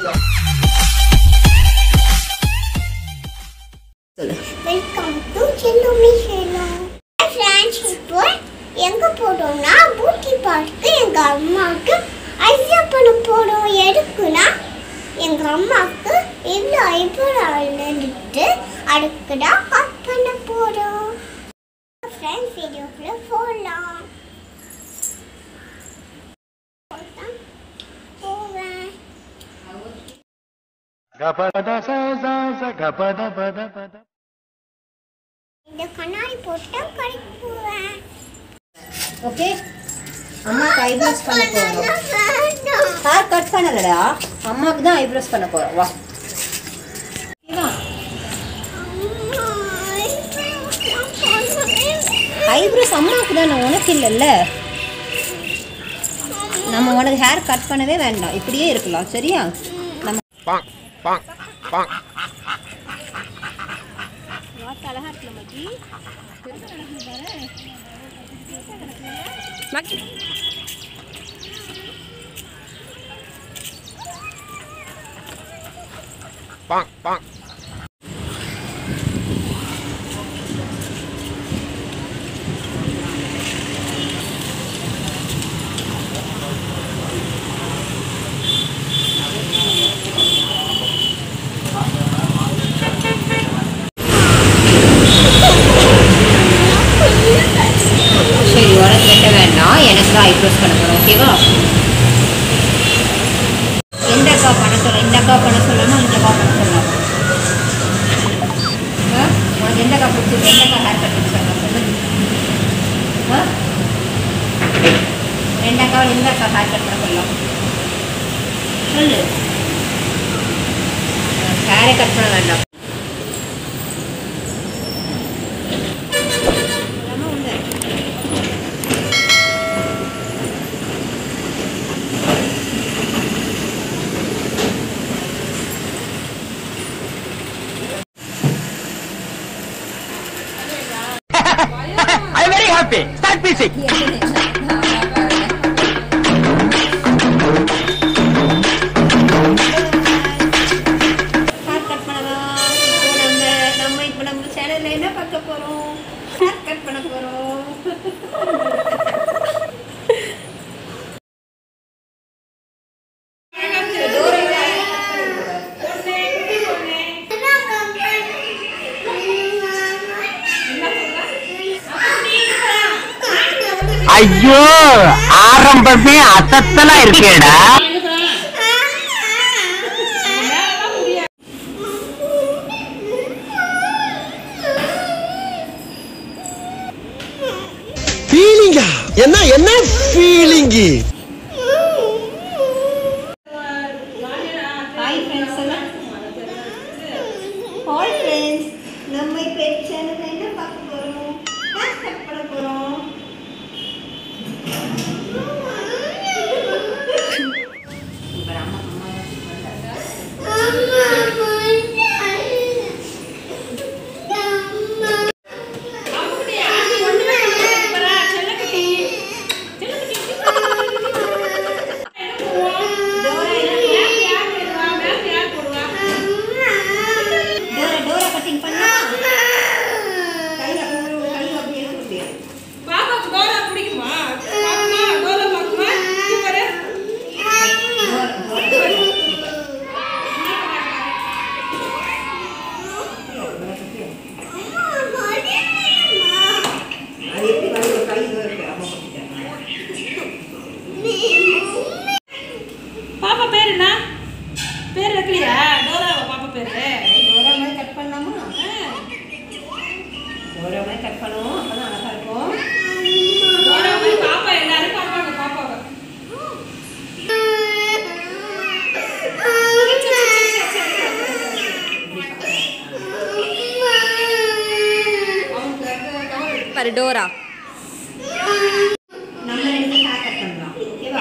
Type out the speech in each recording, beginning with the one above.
Welcome to செல்லுமி Salem friends இப்போ எங்க போறோம்னா பூட்டி பார்க்கு எங்க அம்மாவுக்கு ஐடியா பண்ண போறோம் எதுக்குன்னா எங்க அம்மாவுக்கு இவ்வளோ ஐப்ரோ இருந்துட்டு அதுக்கு தான் கட் பண்ண போறோம் ஃப்ரெண்ட்ஸ் வீடியோக்குள்ள போகலாம் போவேன் Gapada sa sa sa gapada pada pada. இந்த கண்ணாடி போட்டு கடைக்கு போவேன் ஓகே அம்மாக்கு ஐப்ரோஸ் பண்ண போறோம் வேண்டாம். ஹேர் கட் பண்ணலடா அம்மாக்கு தான் ஐப்ரோஸ் பண்ண போறோம் வா வா ஐப்ரோஸ் அம்மாவுக்கு தானே உனக்கு இல்லைல்ல நம்ம உனக்கு ஹேர் கட் பண்ணவே வேண்டாம் இப்படியே இருக்கலாம் சரியா நம்ம Bonk bonk bonk. அழகா இருக்குல்ல மச்சி Bonk bonk. சரி உனக்கு வெட்ட வேண்டாம் எனக்கு தான் ஐப்ரோஸ் பண்ண போகிறோம் ஓகேவா எந்த அக்கா பண்ண சொல்ல இந்த அக்கா பண்ண சொல்லணும் இந்த அக்கா பண்ண சொல்லலாம் ஆ? உனக்கு எந்த அக்கா பிடிச்சிருக்கு எந்த அக்கா ஹேர் கட் சொல்லலாம் சொல்லு ஆ? ரெண்டு அக்காவில் எந்த அக்கா ஹேர் கட் பண்ண சொல்லலாம் சொல்லு ஹேரை கட் பண்ண வேண்டாம் எல்லாமே உண்டு. I'm very happy. Start music. Haircut பண்ணலாம் இப்போ நம்ம நம்ம இப்போ நம்ம சேனல்ல என்ன பார்க்க போறோம் ஹேர் கட் பண்ண போறோம் ஐயோ ஆரம்பமே அசத்தலா இருக்கேடா ஃபீலிங்கா என்ன என்ன ஃபீலிங்கு ஹாய் ஃப்ரெண்ட்ஸ் எல்லாம் ஹாய் ஃப்ரெண்ட்ஸ் நம்ம இப்போ சேனல்ல என்ன பார்க்க போறோம் ஹேர் கட் பண்ண போறோம் டோரா டோரா கட்டிங் பண்ணா கையில கையில அப்படியே எடுக்க முடியாது பாப்பாக்கு டோரா பிடிக்குமா பாக்குமா டோரா பாக்குமா இங்க பாரு டோரா டோரா அது எப்படி வந்து கை இருக்கு அம்மா பண்ணிட்டேன் பாப்பா பேர் என்ன பேர் வைக்கலையா டோரா பாப்பா பேரு டோரா மாதிரி கட் பண்ணலாமா டோரா மாதிரி கட் பண்ணுவோம் அப்பதான் அழகா இருக்கும் டோரா மாதிரி பாப்பா எல்லாரும் பார்ப்பாங்க பாப்பாவை பாரு டோரா நம்ம ரெண்டு ஹேர் கட் பண்ணலாம் ஓகேவா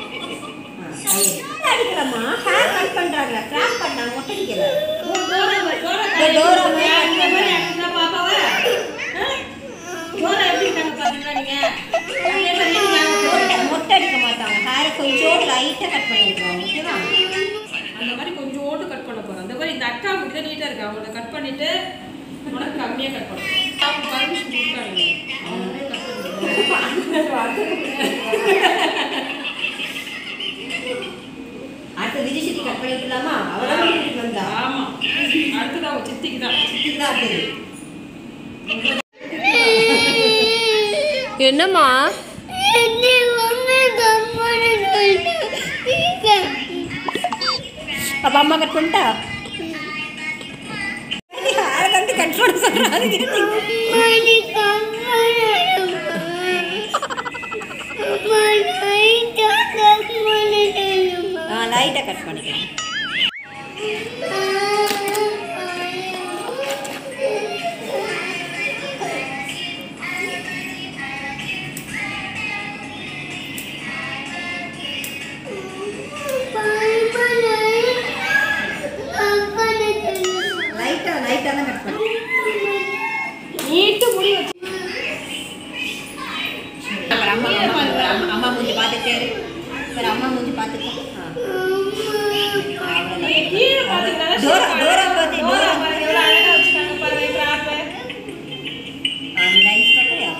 அடிக்கலாமா ஹேர் கட் பண்றாங்க கிராப் பண்ணாங்க மொட்டை அடிக்கல டோரா மாதிரி- டோரா இந்த டோரா மாதிரி அந்த மாதிரி அடிச்சா பாப்பாவை ஆ? டோரா எப்படி இருக்காங்க பாத்தீங்களா நீங்க அதே மாதிரி நீங்க மொட்டை மொட்டை அடிக்க மாட்டாங்க ஹேரை கொஞ்சம் லைட்டாக கட் பண்ணி விட்டுருவாங்க ஓகேவா அந்த மாதிரி இருக்கு அவங்கள கட் பண்ணிட்டு உனக்கு கம்மியா கட் பண்ணும் அவங்க பர்மிஷன் கொடுத்தாங்க அவங்களே கட் அடுத்த விஜய் சித்தி கட் பண்ணிக்கலாமா அவளாம் வீட்டுக்கு வந்தா ஆமா அடுத்தது அவங்க சித்திக்கு தான் சித்திக்கு தான் அடுத்தது என்னம்மா அப்ப அம்மா கட் பண்ணிட்டா யாரை கட் பண்ண சொல்றாங்க ஆ லைட்டாக கட் பண்ணிக்கலாம் லைட்டாக லைட்டாக தான் கட் பண்ணி நீட்டு முடி வச்சு அப்புறம் அம்மா அம்மா அம்மா அம்மா மூஞ்சி பார்த்துட்டே இரு. அப்புறம் அம்மா மூஞ்சி பார்த்துக்கோ ஆ நீ கீழே பாத்தீங்கன்னா டோரா டோரா பார்த்து டோரா டோரா பாரு எவ்வளவு அழகா வச்சுட்டாங்க பாரு கிராப்பு லைன்ஸ் பார்க்குறியா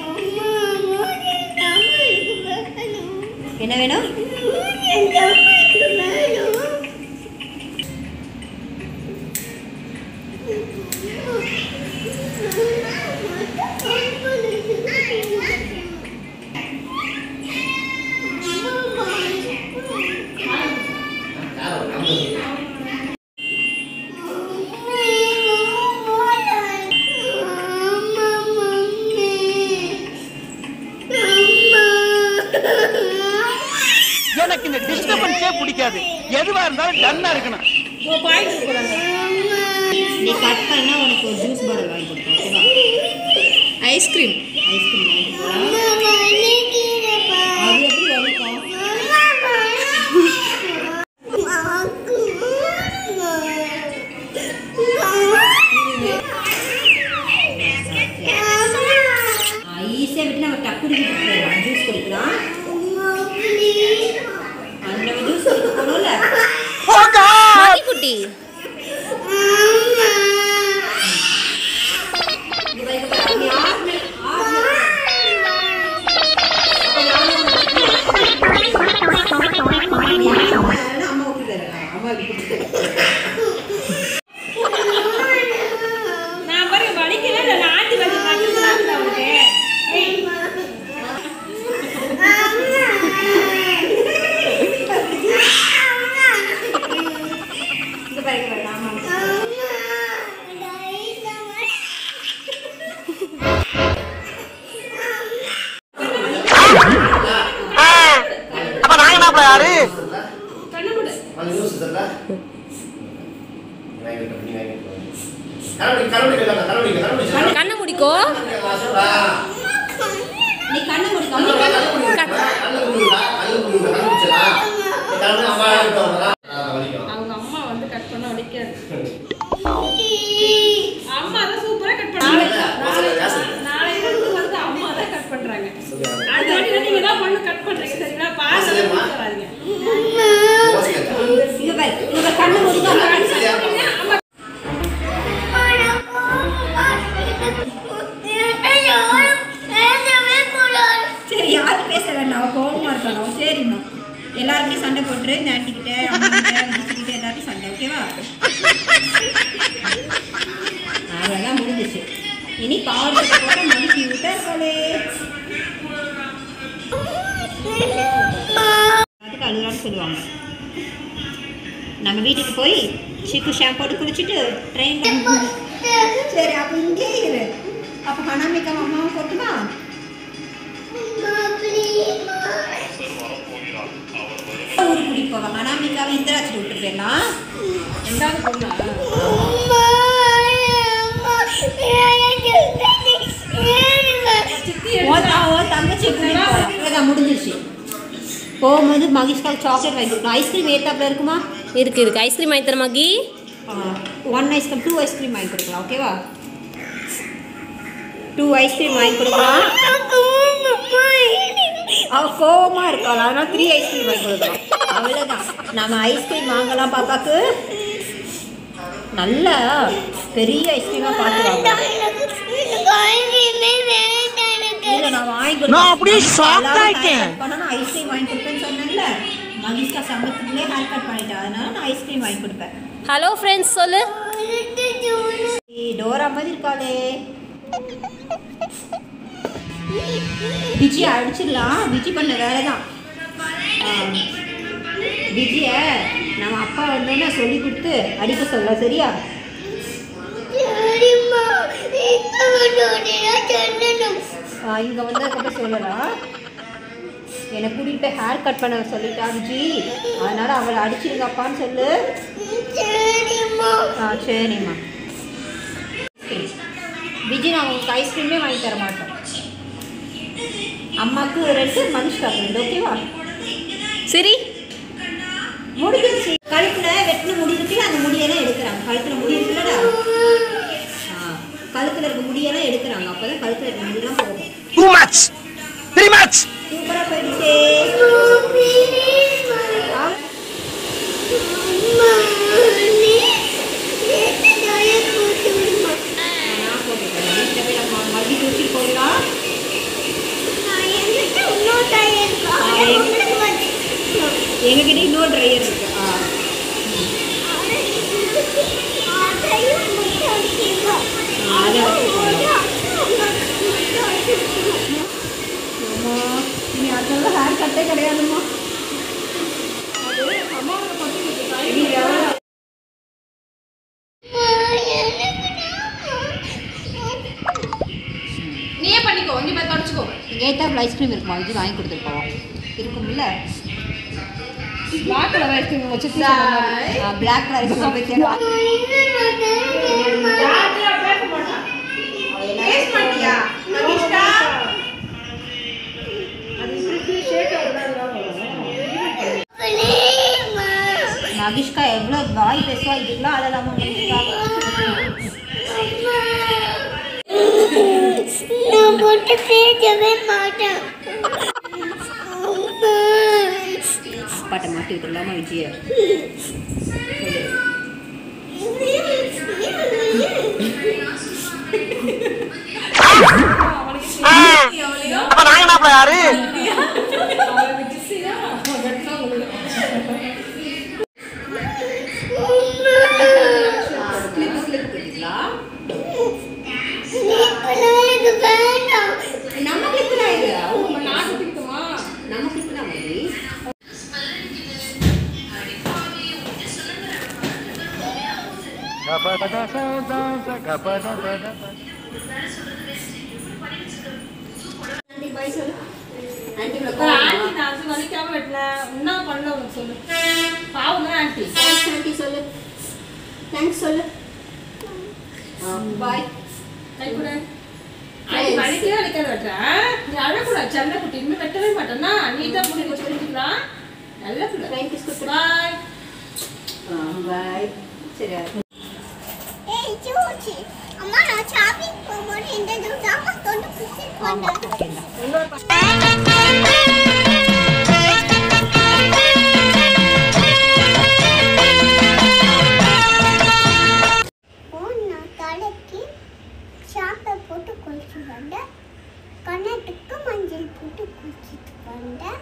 என்ன வேணும் எனக்கு இந்த டிஸ்டர்பன்ஸே பிடிக்காது எதுவா இருந்தாலும் டன்னா இருக்கணும் பாயிண்ட் கொடுக்குறாங்க நீ கட் பண்ணா உனக்கு ஒரு ஜூஸ் பாட்டில் வாங்கி கொடுப்போம் ஓகேவா ஐஸ்கிரீம் ஐஸ்கிரீம் வாங்கி கொடுக்கலாம் அது எப்படி வலிக்கும் ஈஸியாக விட்டு நம்ம டக்குனு வீட்டுக்கு போயிடலாம் ஜூஸ் குடிக்கலாம் அது நம்ம ஜூஸ் குடிக்க போகணும்ல குட்டி இது பாரு, இது பாரு, நீ ஆறு மணி ஆறு மணி அப்ப நானும் நீ ஆறு மணி ஆனா அம்மா விட்டு தரேன் அம்மா விட்டு நான் பாருங்க வலிக்கவே இல்லை நான் ஆண்டி வலி வலிக்கிறாங்க அவனுக்கு ஏய், இங்க பாரு, இங்க பாரு, ஆமா அப்ப நாங்க என்ன யாரு கண்ணு மூடு கண்ணை முடிக்கோ நீ கண்ணை முடிக்க அம்மா அவங்க அம்மா வந்து கட் பண்ண வலிக்காது அம்மா தான் சூப்பரா கட் பண்ணாங்க நாளையில இருந்து வந்து அம்மா தான் கட் பண்றாங்க அடுத்த வாட்டி நீங்க தான் பண்ணு கட் பண்றீங்க சரிங்களா பாருங்க வராதீங்க இங்க பாரு இங்க கண்ணை முடிக்க அம்மா சரி யாரும் பேச வேண்டாம் அவ கோவமா இருக்கணும் சரிம்மா எல்லாருக்கும் சண்டை போட்டுரு இந்த ஆண்டிக்கிட்ட அம்மாக்கிட்ட மிஸ்கிட்ட எல்லாத்தையும் சண்டை ஓகேவா அவ்வளோதான் முடிஞ்சிச்சு இனி பாவத்தை போட மடிக்கி விட்டா இருக்காளே அதுக்கு அழுகான்னு சொல்லுவாங்க நம்ம வீட்டுக்கு போய் சிக்கு ஷாம்பு போட்டு குளிச்சுட்டு ட்ரெயின் சரி அப்போ இங்கே இரு அப்போ ஹனாமிக்கா அம்மாவும் போட்டுமா ஊருக்கு கூட்டிட்டு போவாங்க அனாமிகாவை இந்திராட்சி விட்டு போயிடலாம் ரெண்டாவது பொண்ணா சித்தி ஓ தா- ஓ தங்கச்சி கூட்டிட்டு போகலாம் இவ்வளோதான் முடிஞ்சிருச்சு போகும்போது மகிஷ்காவுக்கு சாக்லேட் வாங்கி கொடுக்கலாம் ஐஸ்கிரீம் ஏத்தாப்புல இருக்குமா இருக்கு இருக்கு ஐஸ்கிரீம் வாங்கி தரமா கீ ஒன் ஐஸ்கிரீம் டூ ஐஸ்கிரீம் வாங்கி கொடுக்கலாம் ஓகேவா டூ ஐஸ்கிரீம் வாங்கி கொடுக்கலாம் அவ கோவமா இருக்காள் அதனால த்ரீ ஐஸ்கிரீம் வாங்கி கொடுக்கலாம் அவ்வளோதான் நம்ம ஐஸ்கிரீம் வாங்கலாம் பாப்பாக்கு நல்ல பெரிய ஐஸ்கிரீமாக பார்த்து வாங்க இல்ல நான் வாங்கி கொடுத்தேன். நான் அப்படியே shock எல்லாரும் ஆயிட்டேன். hair cut பண்ணா ஐஸ்கிரீம் வாங்கி கொடுப்பேன்னு சொன்னேன்ல மகிஷ்கா சம்பத்துக்குள்ளே ஹேர் கட் பண்ணிட்டேன் அதனால நான் ஐஸ்கிரீம் வாங்கி கொடுப்பேன் ஹலோ ஃப்ரெண்ட்ஸ் சொல்லு ஏய், டோரா மாதிரி இருக்காளே விஜய் அடிச்சிடலாம் விஜய் பண்ண வேலை தான் விஜய நம்ம அப்பா வந்தோன்னே சொல்லி கொடுத்து அடிக்க சொல்ல சரியா இங்கே வந்ததுக்கப்புறம் சொல்லலாம் என்னை கூட்டிகிட்டு போய் ஹேர் கட் பண்ண சொல்லிட்டா விஜி அதனால அவளை அடிச்சிருங்கப்பான்னு சொல்லு ஆ சரிம்மா விஜி நான் உங்களுக்கு ஐஸ்கிரீமே வாங்கி தர மாட்டோம் அம்மாவுக்கு ரெண்டு மனுஷ்காக்கு ரெண்டு ஓகேவா சரி முடிஞ்சிருச்சு கழுத்துல வெட்டின முடி இருக்குல்ல அந்த முடியெல்லாம் எடுக்கிறாங்க கழுத்துல முடி இருக்குல்லடா ஆ, கழுத்துல இருக்க முடியெல்லாம் எடுக்கிறாங்க அப்பதான் கழுத்துல இருக்க முடியெல்லாம் போகும் டூ மச் த்ரீ மச் சூப்பரா போயிடுச்சு ஆ, நான் போட்டுக்கிறேன் வீட்டில் போய் நம்ம மறுபடியும் தூக்கிட்டு போயிடலாம் எங்ககிட்ட இன்னொரு ட்ரையர் இருக்கு ஆ அதை வச்சுக்கோங்க அம்மா நீ அதெல்லாம் ஹேர் கட்டே கிடையாதும்மா அது அம்மாவோட பசங்களுக்கு நீ எவ்வளோ நீயே பண்ணிக்கோ இங்கே போய் தொடச்சிக்கோ ஏத்தாப்புல ஐஸ்கிரீம் இருக்குமா இது வாங்கி கொடுத்துருப்போம் இருக்கும்ல பிளாக் கலர் ஐஸ்கிரீம் வச்சு பிளாக் கலர் ஐஸ்கிரீம் வைக்கலாம் யார்கிட்டயும் பேச மாட்டான் பேச மாட்டியா மகிஷ்கா அது இப்படி ஷேக் மகிஷ்கா எவ்வளோ வாய் பேசுவா இதுக்கெல்லாம் அழலாமா மகிஷ்கா நான் போட்டு பேசவே மாட்டேன் அப்பாட்ட மாட்டிக்கிட்டு இல்லாமல் விஜய அப்ப நாங்க என்ன யாரு கிளிப்பு கிளிப்பு கட்டிக்கலாம் எனக்கு வேண்டாம் நம்ம கிளிப்பு தான் இது அவங்க நான் குத்திக்கிட்டுமா நம்ம கிளிப்பு தான் மதி గపద స స స గపద పద పద ஆண்டி பாய் சொல்லு ஆண்டி ஆண்டி நான் அது வலிக்காம வெட்டினேன் என்ன பண்ணல உனக்கு சொல்லு பாவம் தான் ஆண்டி தேங்க்ஸ் ஆண்டி சொல்லு தேங்க்ஸ் சொல்லு பாய் கை கொடு ஆண்டி வலிக்கவே வலிக்காத வெட்டுறேன் நீ அழக்கூடாது செல்ல குட்டி இனிமே வெட்டவே மாட்டேன்னா நீ தான் முடி வச்சு வெட்டிக்கலாம் நல்ல பிள்ளை தேங்க்யூ கொடுத்து பாய் பாய் சரி ஏய் ஜூச்சி அம்மா நான் ஷாப்பிங் போகும்போது இந்த ஜாமா கொண்டு பிடிச்சிட்டு ஆமாம் வந்தேன் ஓகேண்டா நான் தலைக்கு ஷாம்பை போட்டு குளிச்சு வந்தேன் கண்ணத்துக்கு மஞ்சள் போட்டு குளிச்சுட்டு வந்தேன்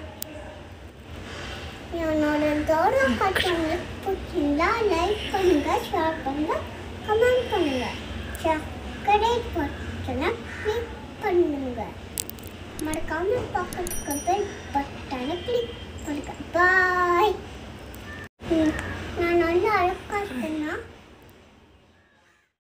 என்னோட தோரா காட்டு உங்களுக்கு பிடிச்சிருந்தா லைக் பண்ணுங்க ஷேர் பண்ணுங்க கமெண்ட் பண்ணுங்க சர்க்கரை பட்டனை கிளிக் பண்ணுங்க மறக்காம பக்கத்துக்கு பெல் பட்டனை கிளிக் பண்ணுங்க பாய்